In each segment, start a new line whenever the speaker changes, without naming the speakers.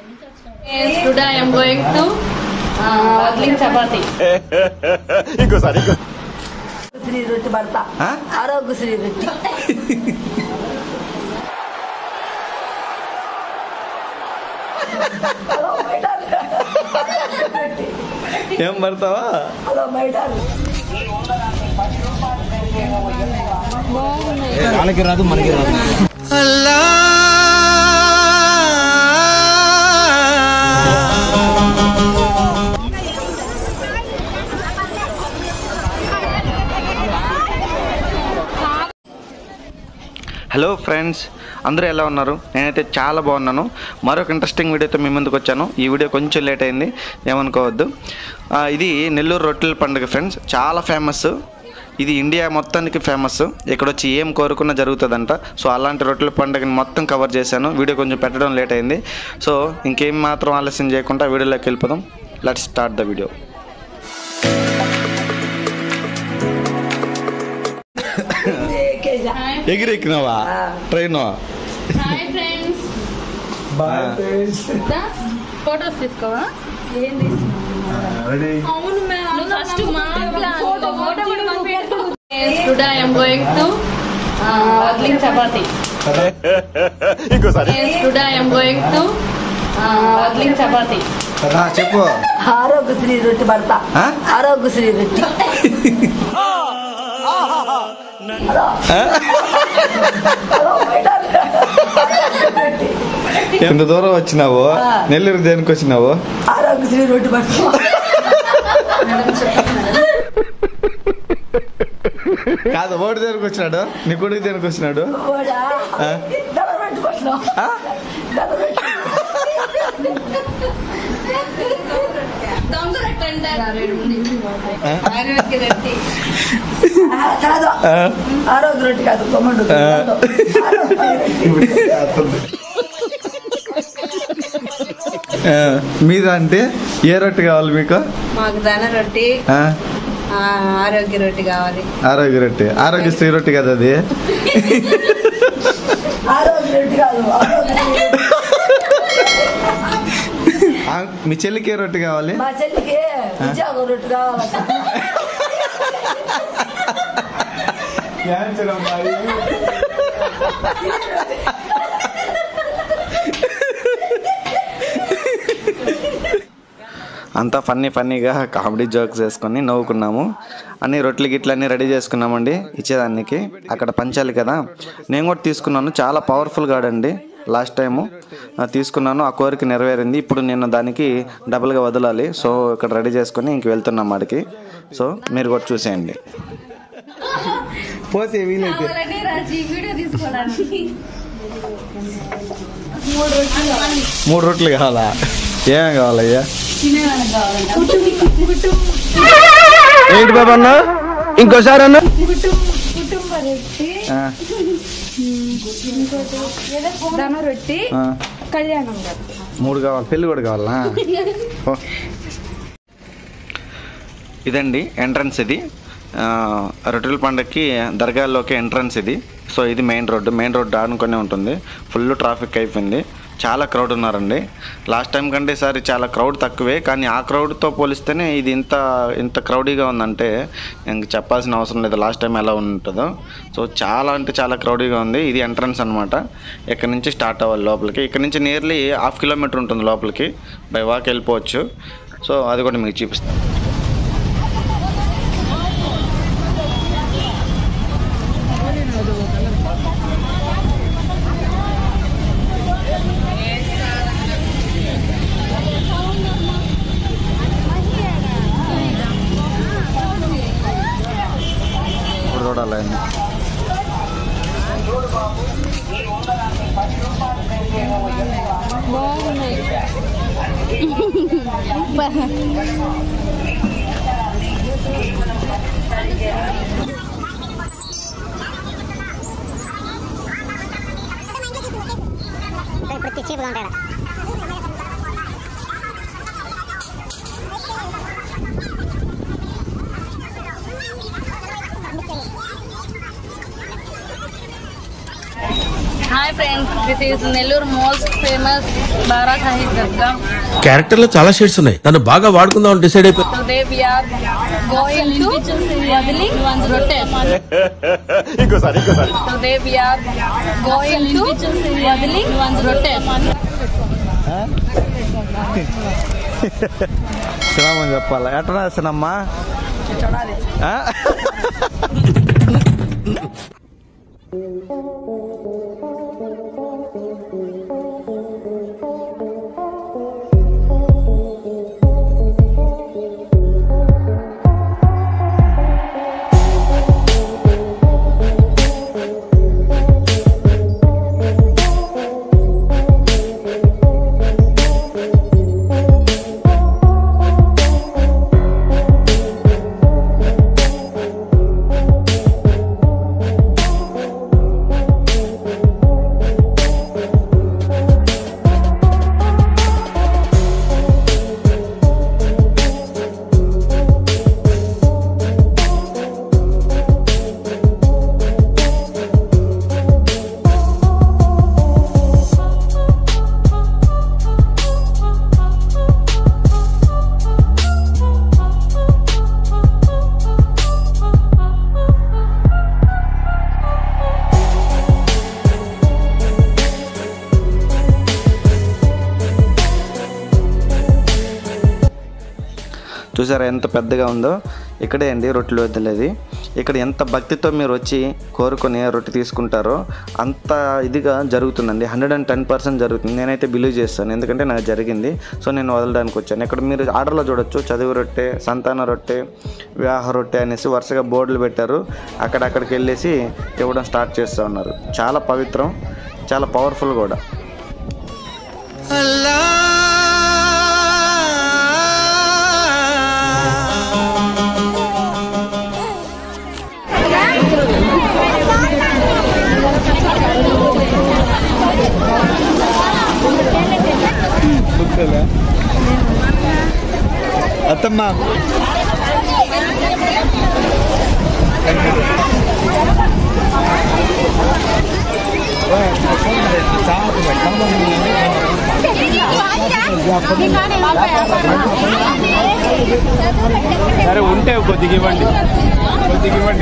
Yes, today I am going to uh, Wadling Chapati.
ఇంకోసారి ఇంకో
శ్రీ రొట్టి పడతా
ఆ?
ఆరోగ్య శ్రీ రొట్టి హలో మైడాల్
ఏం పడతావా
హలో మైడాల్
వాళ్ళకి రాదు మనకి రాదు హలో ఫ్రెండ్స్ అందరూ ఎలా ఉన్నారు నేనైతే చాలా బాగున్నాను మరొక ఇంట్రెస్టింగ్ వీడియోతో మీ ముందుకు వచ్చాను ఈ వీడియో కొంచెం లేట్ అయింది ఏమనుకోవద్దు ఆ, ఇది నెల్లూరు రొట్టెల పండుగ ఫ్రెండ్స్ చాలా ఫేమస్ ఇది ఇండియా మొత్తానికి ఫేమస్ ఇక్కడ వచ్చి ఏం కోరుకున్నా జరుగుతుందంట సో అలాంటి రొట్టెల పండుగని మొత్తం కవర్ చేశాను వీడియో కొంచెం పెట్టడం లేట్ అయింది సో ఇంకేం మాత్రం ఆలస్యం చేయకుండా వీడియోలోకి వెళ్ళిపోదాం లెట్స్ స్టార్ట్ ద వీడియో ఎగిరెక్కినావా ట్రైన్
Hi friends. దా, photos తీసుకోవా అవును నువ్వు first today I am going to uh, Wadling Chapati.
ఇంకోసారి
Yes, today I am going to uh, Wadling Chapati.
చెప్పు
ఆరోగ్య శ్రీ రొట్టి పడతా
ఆ?
ఆరోగ్య శ్రీ రొట్టి హలో హలో మైడాల్
ఎంత దూరం వచ్చినావు నెల్లూరు దేనికి వచ్చినావు
ఆరోగ్య శ్రీ రొట్టి పడతా
కాదు ఓడి దేనికి వచ్చినాడు నీ కొడుకు దేనికి వచ్చినాడు
ఓడా
ఆ?
దండం పెట్టుకుంటున్నావు దండం పెట్టు
ఆ?
ఆ, కాదు
ఆ?
ఆరోగ్య రొట్టి కాదు కొమ్మండు
ఆ. ఆ, మీద అంటే ఏ రొట్టె కావాలి మీకు
మాకు ధన రొట్టి
ఆ?
ఆ, ఆరోగ్య రొట్టి కావాలి
ఆరోగ్య రొట్టె ఆరోగ్య శ్రీ రొట్టె కదా అది
ఆరోగ్య రొట్టి కాదు ఆరోగ్య శ్రీ రొట్టి.
ఆ, మీ చెల్లికి ఏ రొట్టె కావాలి
మా చెల్లికి ఉద్యోగం రొట్టి కావాలట
అంతా ఫన్నీ ఫన్నీగా కామెడీ జోక్స్ వేసుకొని నవ్వుకున్నాము అన్ని రొట్టెలు గిట్లు అన్నీ రెడీ చేసుకున్నామండి ఇచ్చేదానికి అక్కడ పంచాలి కదా నేను కూడా తీసుకున్నాను చాలా పవర్ఫుల్ గాడండి లాస్ట్ టైము ఆ, తీసుకున్నాను ఆ కోరిక నెరవేరింది ఇప్పుడు నేను దానికి డబుల్గా వదలాలి సో ఇక్కడ రెడీ చేసుకొని ఇంక వెళ్తున్నాం ఆడికి సో మీరు కూడా చూసేయండి పోతే వీలైతే మూడు రొట్టెలు కావాలా ఏమేం కావాలయ్యా ఏంటి బాబా అన్న ఇంకోసారి అన్న ఆ,
ధన రొట్టి
ఆ.
కళ్యాణం గారు
మూడు కావాలి పెళ్ళి కూడా కావాలా ఓ. ఇదండి ఎంట్రన్స్ ఇది ఆ, రొట్టెల పండగకి దర్గాల్లోకి ఎంట్రన్స్ ఇది సో ఇది మెయిన్ రోడ్డు మెయిన్ రోడ్డు ఆనుకునే ఉంటుంది ఫుల్ ట్రాఫిక్ అయిపోయింది చాలా క్రౌడ్ ఉన్నారండి లాస్ట్ టైం కంటే ఈసారి చాలా క్రౌడ్ తక్కువే కానీ ఆ క్రౌడ్తో పోలిస్తేనే ఇది ఇంత ఇంత క్రౌడీగా ఉందంటే ఇంక చెప్పాల్సిన అవసరం లేదు లాస్ట్ టైం ఎలా ఉంటుందో సో చాలా అంటే చాలా క్రౌడీగా ఉంది ఇది ఎంట్రన్స్ అనమాట ఇక్కడ నుంచి స్టార్ట్ అవ్వాలి లోపలికి ఇక్కడ నుంచి నియర్లీ హాఫ్ కిలోమీటర్ ఉంటుంది లోపలికి బై వాక్ వెళ్ళిపోవచ్చు సో అది కూడా మీకు చూపిస్తాను ఇప్పుడు చూడాలి ఆయన.
ఇప్పుడు చీపుగా ఉంటాడా
hi hi friends this is Nellore most famous Bara Sahib Dargah
character లో చాలా షేడ్స్ ఉన్నాయి తను బాగా వాడుకుందాం డిసైడ్ అయిపోయి
today we are going to వదిలి రొట్టెస్
ఇంకోసారి ఇంకోసారి
today we are going to వదిలి రొట్టెస్
సినిమా చెప్పాలా ఎట్లా సినమ్మా చూసారా ఎంత పెద్దగా ఉందో ఇక్కడే అండి రొట్టెలు వదిలేది ఇక్కడ ఎంత భక్తితో మీరు వచ్చి కోరుకొని రొట్టె తీసుకుంటారో అంత ఇదిగా జరుగుతుందండి హండ్రెడ్ అండ్ టెన్ పర్సెంట్ జరుగుతుంది నేనైతే బిలీవ్ చేస్తాను ఎందుకంటే నాకు జరిగింది సో నేను వదలడానికి వచ్చాను ఇక్కడ మీరు ఆర్డర్లో చూడొచ్చు చదువు రొట్టె సంతాన రొట్టె వివాహ రొట్టె అనేసి వరుసగా బోర్డులు పెట్టారు అక్కడక్కడికి వెళ్ళేసి ఇవ్వడం స్టార్ట్ చేస్తూ ఉన్నారు చాలా పవిత్రం చాలా పవర్ఫుల్ కూడా అత్తమ్మ
సరే ఉంటే కొద్దిగా ఇవ్వండి కొద్దిగా ఇవ్వండి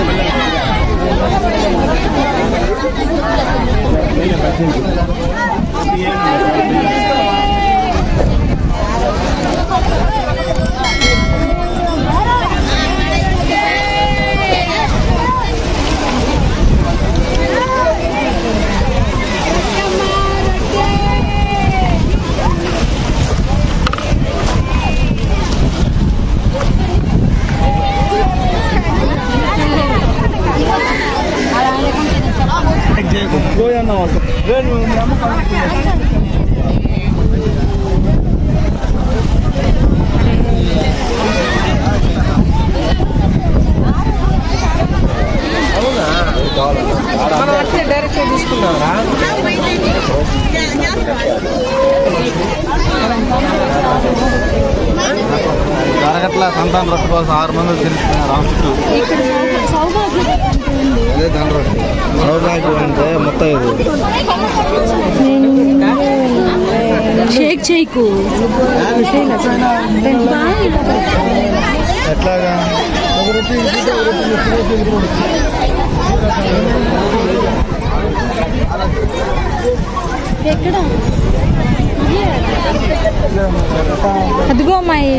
జరగట్ల సంతాన రొట్టె కోసం ఆరు మంది తిరుగుతున్నారు ఆ చుట్టూ అదే దాని రొట్టె సౌభాగ్యం అంటే మొత్తం ఇది
షేక్ చేయకు
ఎట్లాగా
అదిగో అమ్మాయి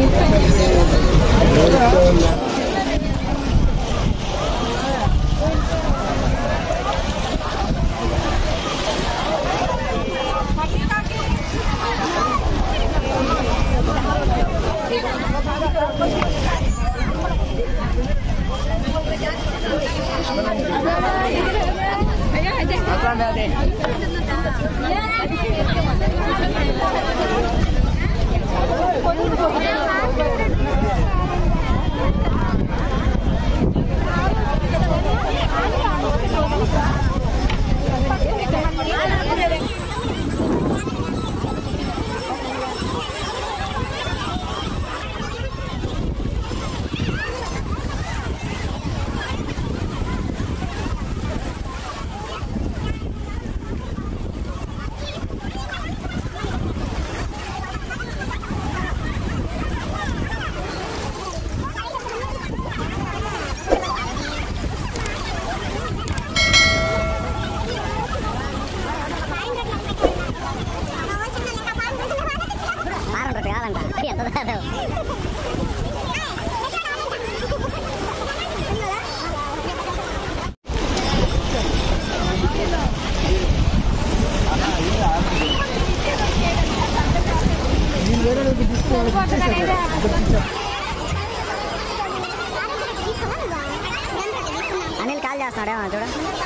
అనిల్ కాల్ చేస్తున్నాడేమో చూడ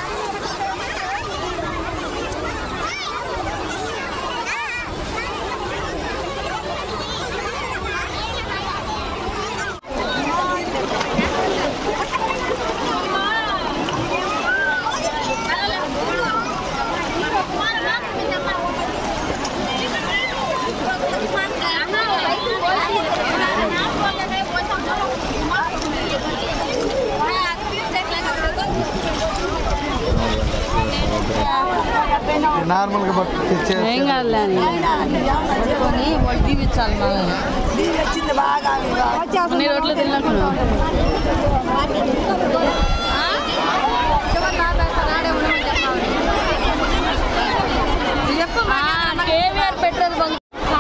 నార్మల్గా
ఏం కాదులే అని పట్టుకొని వడ్డీ ఇచ్చాలి మనల్ని
దీని వచ్చింది బాగా ఆమె
అన్ని రోడ్లు తిన్నాను కేవీఆర్ పెట్రోల్ బంక్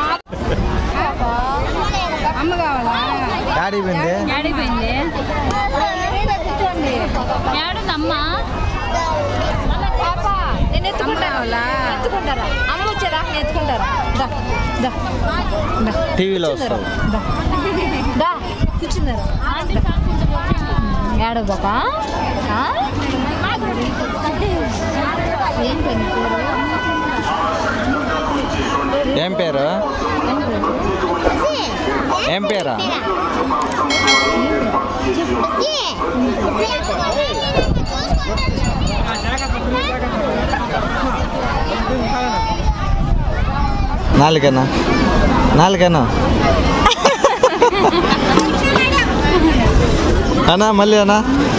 అమ్మ కావాలా
గాడి పోయింది
ఏడిపోయింది ఏడుందమ్మా
నేను ఎత్తుకుంటాను ఎత్తుకుంటారా అమ్మ వచ్చారా ఎత్తుకుంటారా దా దా దా
టీవీలో వస్తావు
దా కూర్చున్నారు ఏడో బాబా ఏం పని
ఏం పేరు ఏం పేరా నాలుగేనా నాలుగేనా అన్నా మళ్ళీ అన్నా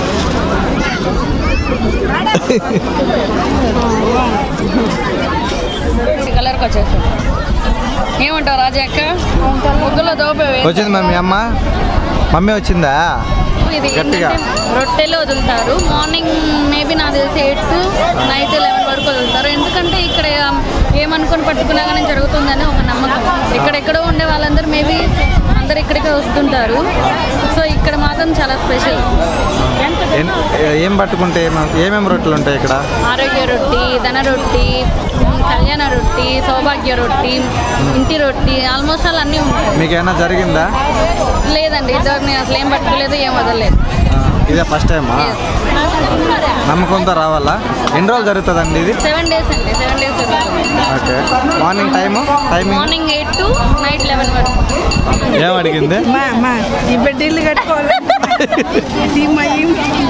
కలర్కి వచ్చేసాం ఏమంటావు రాజా అక్క ముగ్గులో దోపే
వచ్చింది మమ్మీ అమ్మ మమ్మీ వచ్చిందా
ఇది
గట్టిగా.
ఏంటంటే రొట్టెలు వదులుతారు మార్నింగ్ మేబీ నాకు తెలిసి ఎయిట్ టు నైట్ లెవెన్ వరకు వదులుతారు ఎందుకంటే ఇక్కడ ఏమనుకొని పట్టుకున్నా కానీ జరుగుతుందని ఒక నమ్మకం ఇక్కడెక్కడో ఉండే వాళ్ళందరూ మేబీ అందరు ఇక్కడికే వస్తుంటారు సో ఇక్కడ మాత్రం చాలా స్పెషల్
ఏం- ఏం పట్టుకుంటే ఏమ- ఏమేమి రొట్టెలు ఉంటాయి ఇక్కడ
ఆరోగ్య రొట్టి ధన రొట్టి ఉమ్, కళ్యాణ రొట్టి సౌభాగ్య రొట్టి ఇంటి రొట్టి ఆల్మోస్ట్ ఆల్ అన్నీ ఉంటాయి
మీకు ఏమైనా జరిగిందా
లేదండి ఇద్దరు నేను అసలు ఏం పట్టుకోలేదు ఏం వదలలేదు
ఆ, ఇదే ఫస్ట్ టైమా నమ్మకంతో రావాలా ఎన్ని రోజులు జరుగుతుందండి ఇది
సెవెన్ డేస్ అండి seven days
okay morning time timing
morning eight to night eleven వరకు
ఏం అడిగింది
మా మా ఈ బెడ్డీలు కట్టుకోవాలి ఈ మా ఈ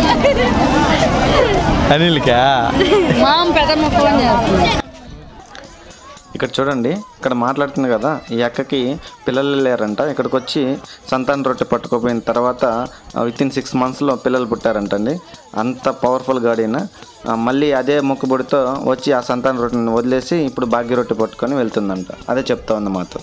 అనిల్కా
మా పెద్దమ్మ ఫోన్ చేస్తుంది
ఇక్కడ చూడండి ఇక్కడ మాట్లాడుతుంది కదా ఈ అక్కకి పిల్లలు లేరంట ఇక్కడికి వచ్చి సంతాన రొట్టె పట్టుకోపోయిన తర్వాత విత్ ఇన్ సిక్స్ మంత్స్లో పిల్లలు పుట్టారంటండి అంత పవర్ఫుల్ గాడిన ఆ, మళ్ళీ అదే మొక్కుబడితో వచ్చి ఆ సంతాన రొట్టెని వదిలేసి ఇప్పుడు భాగ్య రొట్టె పట్టుకొని వెళ్తుందంట అదే చెప్తా ఉంది మాతో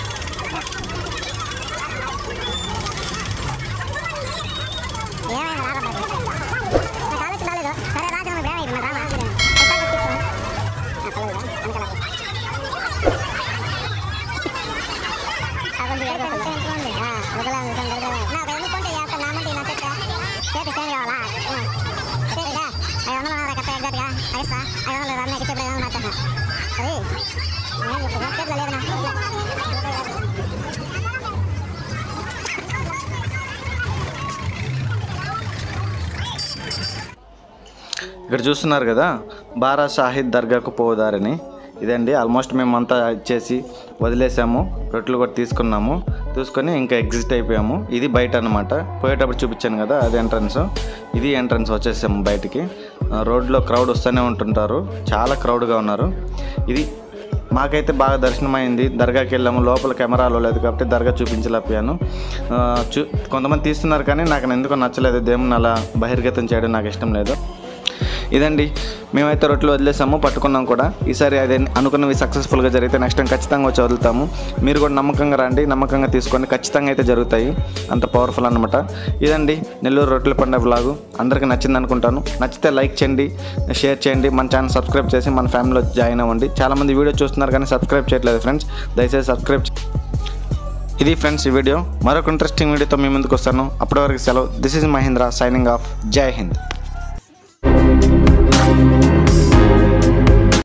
ఇక్కడ చూస్తున్నారు కదా బారా షాహిద్ దర్గాకు పోదారని ఇదండి ఆల్మోస్ట్ మేమంతా ఇచ్చేసి వదిలేసాము రొట్టెలు కూడా తీసుకున్నాము తీసుకొని ఇంకా ఎగ్జిట్ అయిపోయాము ఇది బయట అనమాట పోయేటప్పుడు చూపించాను కదా అది ఎంట్రన్స్ ఇది ఎంట్రన్స్ వచ్చేసాము బయటికి ఆ, రోడ్లో క్రౌడ్ వస్తూనే ఉంటుంటారు చాలా క్రౌడ్గా ఉన్నారు ఇది మాకైతే బాగా దర్శనం అయింది దర్గాకి వెళ్ళాము లోపల కెమెరాలో లేదు కాబట్టి దర్గా చూపించలేకపోయాను ఆ, చూ కొంతమంది తీస్తున్నారు కానీ నాకు ఎందుకో నచ్చలేదు దేవుని అలా బహిర్గతం చేయడం నాకు ఇష్టం లేదు ఇదండి మేమైతే రొట్టెలు వదిలేసాము పట్టుకున్నాం కూడా ఈసారి అదే అనుకున్నవి సక్సెస్ఫుల్గా జరిగితే నెక్స్ట్ టైం ఖచ్చితంగా వచ్చి వదులుతాము మీరు కూడా నమ్మకంగా రండి నమ్మకంగా తీసుకోండి ఖచ్చితంగా అయితే జరుగుతాయి అంత పవర్ఫుల్ అనమాట ఇదండి నెల్లూరు రొట్టెల పండుగ వ్లాగు అందరికీ నచ్చింది అనుకుంటాను నచ్చితే లైక్ చేయండి షేర్ చేయండి మన ఛానల్ సబ్స్క్రైబ్ చేసి మన ఫ్యామిలీలో జాయిన్ అవ్వండి చాలామంది వీడియో చూస్తున్నారు కానీ సబ్స్క్రైబ్ చేయట్లేదు ఫ్రెండ్స్ దయచేసి సబ్స్క్రైబ్ చే- ఇది ఫ్రెండ్స్ ఈ వీడియో మరొక ఇంట్రెస్టింగ్ వీడియోతో మీ ముందుకు వస్తాను అప్పటి వరకు సెలవు this is Mahendra signing off Jai Hind